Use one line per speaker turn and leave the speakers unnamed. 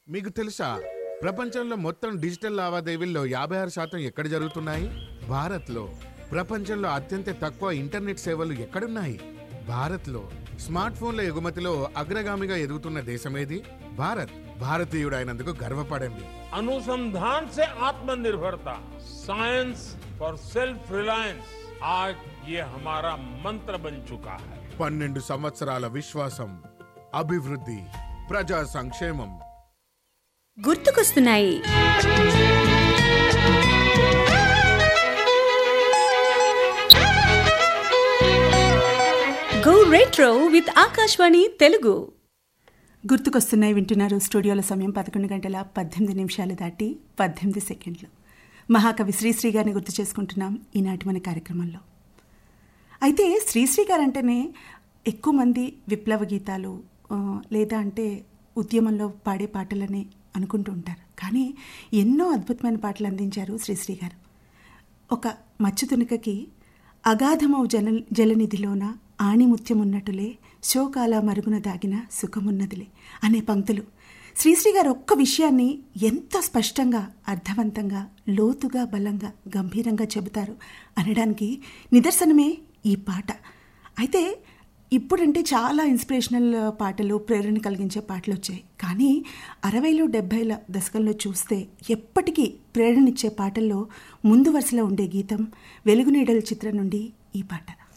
మీకు తెలుసా ప్రపంచంలో మొత్తం డిజిటల్ లావాదేవీల్లో యాభై ఆరు శాతం ఎక్కడ జరుగుతున్నాయి భారత్లో ప్రపంచంలో అత్యంత తక్కువ ఇంటర్నెట్ సేవలు ఎక్కడున్నాయి భారత్లో స్మార్ట్ ఫోన్ల ఎగుమతిలో అగ్రగామిగా ఎదుగుతున్న దేశమేది భారత్ భారతీయుడైనందుకు గర్వపడండి
अनुसंधान से आत्मनिर्भरता साइंस फॉर सेल्फ रिलायंस आज ये हमारा मंत्र बन चुका है
పన్నెండు సంవత్సరాల విశ్వాసం అభివృద్ధి ప్రజా సంక్షేమం
గుర్తుకొస్తున్నాయి go retro with Akashvani Telugu
గుర్తుకొస్తున్నాయి వింటున్నారు స్టూడియోలో సమయం పదకొండు గంటల పద్దెనిమిది నిమిషాలు దాటి పద్దెనిమిది సెకండ్లు మహాకవి శ్రీశ్రీ గారిని గుర్తు చేసుకుంటున్నాం ఈనాటి మన కార్యక్రమంలో అయితే శ్రీశ్రీ గారు అంటేనే ఎక్కువ మంది విప్లవ గీతాలు ఆ, లేదా అంటే ఉద్యమంలో పాడే పాటలని అనుకుంటూ ఉంటారు కానీ ఎన్నో అద్భుతమైన పాటలు అందించారు శ్రీశ్రీ గారు ఒక మచ్చు తునకకి అగాధమౌ జల జలనిధిలోన ఆణిముత్యమున్నట్టులే శోకాల మరుగున దాగిన సుఖమున్నదిలే అనే పంక్తులు శ్రీశ్రీ గారు ఒక్క విషయాన్ని ఎంత స్పష్టంగా అర్థవంతంగా లోతుగా బలంగా గంభీరంగా చెబుతారు అనడానికి నిదర్శనమే ఈ పాట అయితే ఇప్పుడంటే చాలా ఇన్స్పిరేషనల్ పాటలు ప్రేరణ కలిగించే పాటలు వచ్చాయి కానీ అరవైలు డెబ్భైల దశకంలో చూస్తే ఎప్పటికీ ప్రేరణనిచ్చే పాటల్లో ముందు వరుసలో ఉండే గీతం వెలుగునీడల చిత్రం నుండి ఈ పాట